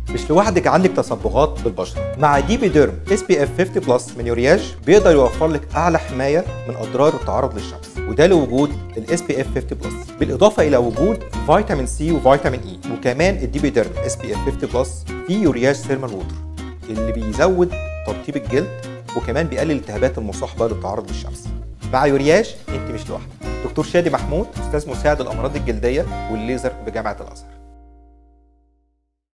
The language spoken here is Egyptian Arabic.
مش لوحدك عندك تصبغات بالبشره مع دي بي ديرم اس بي اف 50 بلس من يورياج بيقدر يوفر لك اعلى حمايه من اضرار التعرض للشمس وده لوجود الاس بي اف 50 بلس بالاضافه الى وجود فيتامين سي وفيتامين اي وكمان الدي بي ديرم اس بي اف 50 بلس فيه يورياج ثيرمال ووتر اللي بيزود ترطيب الجلد وكمان بيقلل الالتهابات المصاحبه للتعرض للشمس مع يورياج انت مش لوحدك دكتور شادي محمود استاذ مساعد الامراض الجلديه والليزر بجامعه الازهر